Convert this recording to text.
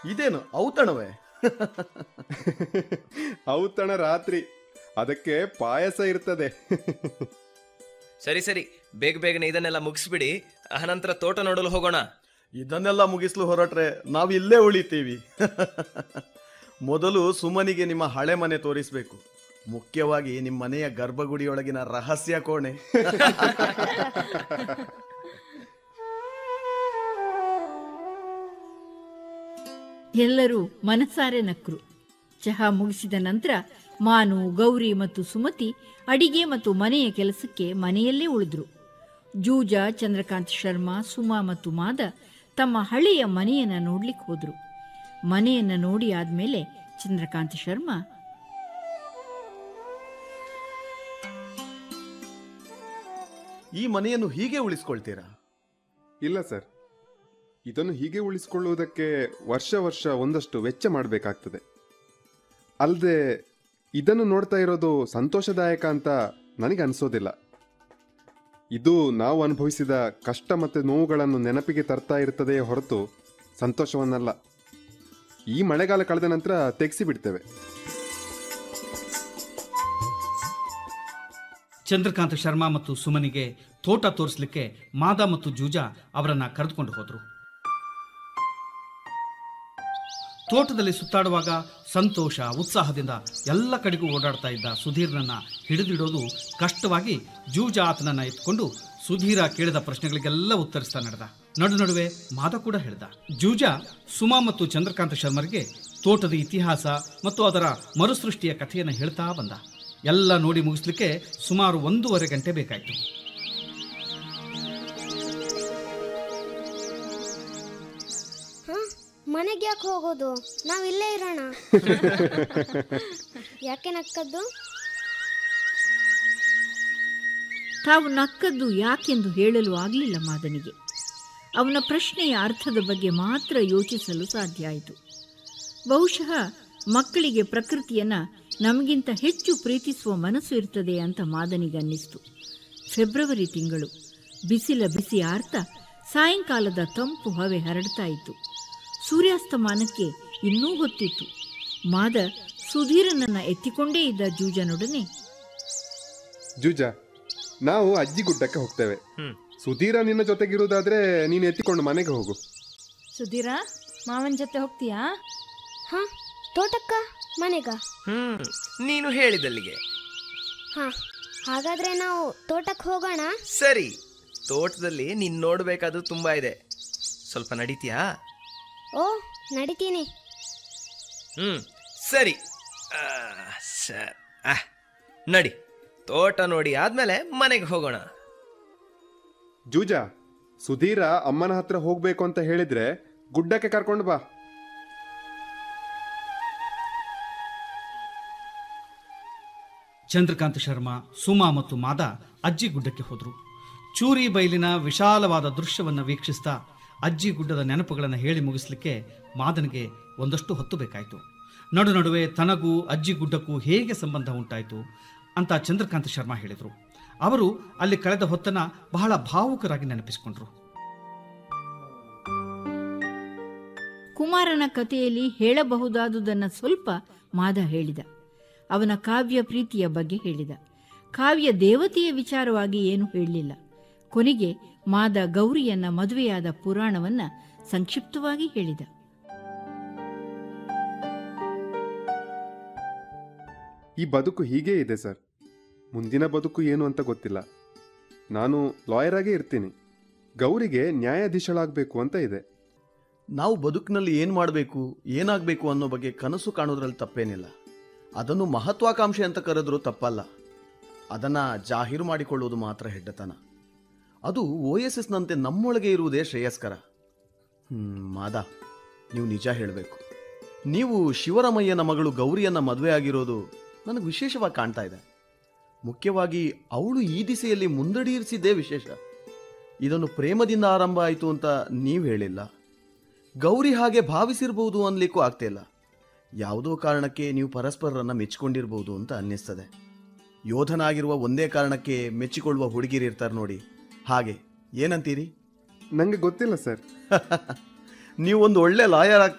ಇದೇನು ಔತಣವೇ ಔತಣ ರಾತ್ರಿ ಅದಕ್ಕೆ ಪಾಯಸ ಇರ್ತದೆ ಸರಿ ಸರಿ ಬೇಗ ಬೇಗನೆ ಇದನ್ನೆಲ್ಲ ಮುಗಿಸ್ಬಿಡಿ ಅನಂತರ ತೋಟ ನೋಡಲು ಹೋಗೋಣ ಇದನ್ನೆಲ್ಲ ಮುಗಿಸ್ಲು ಹೊರಟ್ರೆ ನಾವು ಇಲ್ಲೇ ಉಳಿತೀವಿ ಮೊದಲು ಸುಮನಿಗೆ ನಿಮ್ಮ ಹಳೆ ಮನೆ ತೋರಿಸ್ಬೇಕು ಮುಖ್ಯವಾಗಿ ನಿಮ್ಮ ಮನೆಯ ಗರ್ಭಗುಡಿಯೊಳಗಿನ ರಹಸ್ಯ ಕೋಣೆ ಎಲ್ಲರೂ ಮನಸಾರೆ ನಕ್ರು ಚಹಾ ಮುಗಿಸಿದ ನಂತರ ಮಾನು ಗೌರಿ ಮತ್ತು ಸುಮತಿ ಅಡಿಗೆ ಮತ್ತು ಮನೆಯ ಕೆಲಸಕ್ಕೆ ಮನೆಯಲ್ಲೇ ಉಳಿದ್ರು ಜೂಜ ಚಂದ್ರಕಾಂತ್ ಶರ್ಮಾ ಸುಮಾ ಮತ್ತು ಮಾದ ತಮ್ಮ ಹಳೆಯ ಮನೆಯನ್ನ ನೋಡ್ಲಿಕ್ಕೆ ಹೋದ್ರು ಮನೆಯನ್ನ ನೋಡಿ ಆದ್ಮೇಲೆ ಚಂದ್ರಕಾಂತ್ ಶರ್ಮಾ ಈ ಮನೆಯನ್ನು ಹೀಗೆ ಉಳಿಸ್ಕೊಳ್ತೀರಾ ಇಲ್ಲ ಸರ್ ಇದನ್ನು ಹೀಗೆ ಉಳಿಸಿಕೊಳ್ಳುವುದಕ್ಕೆ ವರ್ಷ ವರ್ಷ ಒಂದಷ್ಟು ವೆಚ್ಚ ಮಾಡಬೇಕಾಗ್ತದೆ ಅಲ್ಲದೆ ಇದನ್ನು ನೋಡ್ತಾ ಇರೋದು ಸಂತೋಷದಾಯಕ ಅಂತ ನನಗೆ ಅನಿಸೋದಿಲ್ಲ ಇದು ನಾವು ಅನುಭವಿಸಿದ ಕಷ್ಟ ಮತ್ತು ನೋವುಗಳನ್ನು ನೆನಪಿಗೆ ತರ್ತಾ ಇರ್ತದೆಯೇ ಹೊರತು ಸಂತೋಷವನ್ನಲ್ಲ ಈ ಮಳೆಗಾಲ ಕಳೆದ ನಂತರ ತೆಗೆಸಿ ಬಿಡ್ತೇವೆ ಚಂದ್ರಕಾಂತ್ ಶರ್ಮಾ ಮತ್ತು ಸುಮನಿಗೆ ತೋಟ ತೋರಿಸ್ಲಿಕ್ಕೆ ಮಾದ ಮತ್ತು ಜೂಜಾ ಅವರನ್ನ ಕರೆದುಕೊಂಡು ಹೋದ್ರು ತೋಟದಲ್ಲಿ ಸುತ್ತಾಡುವಾಗ ಸಂತೋಷ ಉತ್ಸಾಹದಿಂದ ಎಲ್ಲ ಕಡೆಗೂ ಓಡಾಡ್ತಾ ಇದ್ದ ಸುಧೀರ್ನನ್ನ ಹಿಡಿದಿಡೋದು ಕಷ್ಟವಾಗಿ ಜೂಜಾ ಆತನನ್ನ ಎತ್ಕೊಂಡು ಸುಧೀರ ಕೇಳಿದ ಪ್ರಶ್ನೆಗಳಿಗೆಲ್ಲ ಉತ್ತರಿಸ್ತಾ ನಡೆದ ನಡು ನಡುವೆ ಮಾದ ಕೂಡ ಹೇಳ್ದ ಜೂಜಾ ಸುಮಾ ಮತ್ತು ಚಂದ್ರಕಾಂತ ಶರ್ಮರಿಗೆ ತೋಟದ ಇತಿಹಾಸ ಮತ್ತು ಅದರ ಮರುಸೃಷ್ಟಿಯ ಕಥೆಯನ್ನು ಹೇಳ್ತಾ ಬಂದ ಎಲ್ಲ ನೋಡಿ ಮುಗಿಸ್ಲಿಕ್ಕೆ ಸುಮಾರು ಒಂದೂವರೆ ಗಂಟೆ ಬೇಕಾಯಿತು ಹ ಮನೆಗೆ ಯಾಕೆ ಹೋಗೋದು ನಾವ್ ಇಲ್ಲೇ ಇರೋಣ ಯಾಕೆ ನಕ್ಕದ್ದು ತಾವು ನಕ್ಕದ್ದು ಯಾಕೆಂದು ಹೇಳಲು ಆಗಲಿಲ್ಲ ಮಾದನಿಗೆ ಅವನ ಪ್ರಶ್ನೆಯ ಅರ್ಥದ ಬಗ್ಗೆ ಮಾತ್ರ ಯೋಚಿಸಲು ಸಾಧ್ಯ ಆಯಿತು ಬಹುಶಃ ಮಕ್ಕಳಿಗೆ ಪ್ರಕೃತಿಯನ್ನ ನಮಗಿಂತ ಹೆಚ್ಚು ಪ್ರೀತಿಸುವ ಮನಸ್ಸು ಇರ್ತದೆ ಅಂತ ಮಾದನಿಗೆ ಅನ್ನಿಸ್ತು ಫೆಬ್ರವರಿ ತಿಂಗಳು ಬಿಸಿಲ ಬಿಸಿ ಆರ್ತ ಸಾಯಂಕಾಲದ ತಂಪು ಹವೆ ಹರಡ್ತಾ ಇತ್ತು ಸೂರ್ಯಾಸ್ತಮಾನಕ್ಕೆ ಇನ್ನೂ ಹೊತ್ತಿತ್ತು ಮಾದ ಸುಧೀರನನ್ನ ಎತ್ತಿಕೊಂಡೇ ಇದ್ದ ಜೂಜನೊಡನೆ ಜೂಜಾ ನಾವು ಅಜ್ಜಿ ಗುಡ್ಡಕ್ಕೆ ಹೋಗ್ತೇವೆ ಹ್ಮ್. ಸುಧೀರ ನಿನ್ನ ಜೊತೆಗಿರುವುದಾದ್ರೆ ನೀನು ಎತ್ತಿಕೊಂಡು ಮನೆಗೆ ಹೋಗು ಸುಧೀರ ಮಾವನ ಜೊತೆ ಹೋಗ್ತೀಯಾ ಹ ತೋಟಕ್ಕ ಮನೆಗ ಹ್ಮ್ ನೀನು ಹೇಳಿದಲ್ಲಿಗೆ ಹ ಹಾಗಾದ್ರೆ ನಾವು ತೋಟಕ್ಕೆ ಹೋಗೋಣ ಸರಿ ತೋಟದಲ್ಲಿ ನೀನ್ ನೋಡ್ಬೇಕಾದ್ದು ತುಂಬಾ ಇದೆ ಸ್ವಲ್ಪ ನಡೀತೀಯಾ ಓ ನಡಿತೀನಿ ಹ್ಮ್ ಸರಿ ಆ, ಸ- ಆ, ನಡಿ ತೋಟ ನೋಡಿ ಆದ್ಮೇಲೆ ಮನೆಗೆ ಹೋಗೋಣ ಜೂಜಾ ಸುಧೀರ ಅಮ್ಮನ ಹತ್ರ ಹೋಗ್ಬೇಕು ಅಂತ ಹೇಳಿದ್ರೆ ಗುಡ್ಡಕ್ಕೆ ಕರ್ಕೊಂಡು ಬಾ ಚಂದ್ರಕಾಂತ್ ಶರ್ಮಾ ಸುಮಾ ಮತ್ತು ಮಾದ ಅಜ್ಜಿ ಗುಡ್ಡಕ್ಕೆ ಹೋದರು ಚೂರಿ ಬೈಲಿನ ವಿಶಾಲವಾದ ದೃಶ್ಯವನ್ನು ವೀಕ್ಷಿಸ್ತಾ ಅಜ್ಜಿ ಗುಡ್ಡದ ನೆನಪುಗಳನ್ನು ಹೇಳಿ ಮುಗಿಸ್ಲಿಕ್ಕೆ ಮಾದನಿಗೆ ಒಂದಷ್ಟು ಹೊತ್ತು ಬೇಕಾಯಿತು ನಡು ನಡುವೆ ತನಗೂ ಅಜ್ಜಿ ಗುಡ್ಡಕ್ಕೂ ಹೇಗೆ ಸಂಬಂಧ ಉಂಟಾಯಿತು ಅಂತ ಚಂದ್ರಕಾಂತ್ ಶರ್ಮಾ ಹೇಳಿದರು ಅವರು ಅಲ್ಲಿ ಕಳೆದ ಹೊತ್ತನ್ನ ಬಹಳ ಭಾವುಕರಾಗಿ ನೆನಪಿಸಿಕೊಂಡ್ರು ಕುಮಾರನ ಕಥೆಯಲ್ಲಿ ಹೇಳಬಹುದಾದುದನ್ನು ಸ್ವಲ್ಪ ಮಾದ ಹೇಳಿದ ಅವನ ಕಾವ್ಯ ಪ್ರೀತಿಯ ಬಗ್ಗೆ ಹೇಳಿದ ಕಾವ್ಯ ದೇವತೆಯ ವಿಚಾರವಾಗಿ ಏನು ಹೇಳಲಿಲ್ಲ ಕೊನೆಗೆ ಮಾದ ಗೌರಿಯನ್ನ ಮದುವೆಯಾದ ಪುರಾಣವನ್ನ ಸಂಕ್ಷಿಪ್ತವಾಗಿ ಹೇಳಿದ ಈ ಬದುಕು ಹೀಗೇ ಇದೆ ಸರ್ ಮುಂದಿನ ಬದುಕು ಏನು ಅಂತ ಗೊತ್ತಿಲ್ಲ ನಾನು ಲಾಯರ್ ಆಗೇ ಇರ್ತೀನಿ ಗೌರಿಗೆ ನ್ಯಾಯಾಧೀಶಳಾಗಬೇಕು ಅಂತ ಇದೆ ನಾವು ಬದುಕಿನಲ್ಲಿ ಏನು ಮಾಡಬೇಕು ಏನಾಗಬೇಕು ಅನ್ನೋ ಬಗ್ಗೆ ಕನಸು ಕಾಣೋದ್ರಲ್ಲಿ ತಪ್ಪೇನಿಲ್ಲ ಅದನ್ನು ಮಹತ್ವಾಕಾಂಕ್ಷೆ ಅಂತ ಕರೆದ್ರೂ ತಪ್ಪಲ್ಲ ಅದನ್ನು ಜಾಹೀರು ಮಾಡಿಕೊಳ್ಳುವುದು ಮಾತ್ರ ಹೆಡ್ಡತನ ಅದು ಓ ಎಸ್ ಎಸ್ನಂತೆ ನಮ್ಮೊಳಗೆ ಇರುವುದೇ ಶ್ರೇಯಸ್ಕರ ಹ್ಮ್, ಮಾದ ನೀವು ನಿಜ ಹೇಳಬೇಕು ನೀವು ಶಿವರಾಮಯ್ಯನ ಮಗಳು ಗೌರಿಯನ್ನ ಮದುವೆ ಆಗಿರೋದು ನನಗೆ ವಿಶೇಷವಾಗಿ ಕಾಣ್ತಾ ಇದೆ ಮುಖ್ಯವಾಗಿ ಅವಳು ಈ ದಿಸೆಯಲ್ಲಿ ಮುಂದಡಿಯಿರಿಸಿದ್ದೇ ವಿಶೇಷ ಇದನ್ನು ಪ್ರೇಮದಿಂದ ಆರಂಭ ಆಯಿತು ಅಂತ ನೀವು ಹೇಳಿಲ್ಲ ಗೌರಿ ಹಾಗೆ ಭಾವಿಸಿರ್ಬೋದು ಅನ್ಲಿಕ್ಕೂ ಆಗ್ತಿಲ್ಲ ಯಾವುದೋ ಕಾರಣಕ್ಕೆ ನೀವು ಪರಸ್ಪರರನ್ನ ಮೆಚ್ಚಿಕೊಂಡಿರ್ಬೋದು ಅಂತ ಅನ್ನಿಸ್ತದೆ ಯೋಧನಾಗಿರುವ ಒಂದೇ ಕಾರಣಕ್ಕೆ ಮೆಚ್ಚಿಕೊಳ್ಳುವ ಹುಡುಗಿರಿರ್ತಾರೆ ನೋಡಿ ಹಾಗೆ ಏನಂತೀರಿ ನಂಗೆ ಗೊತ್ತಿಲ್ಲ ಸರ್ ನೀವು ಒಂದು ಒಳ್ಳೆ ಲಾಯರ್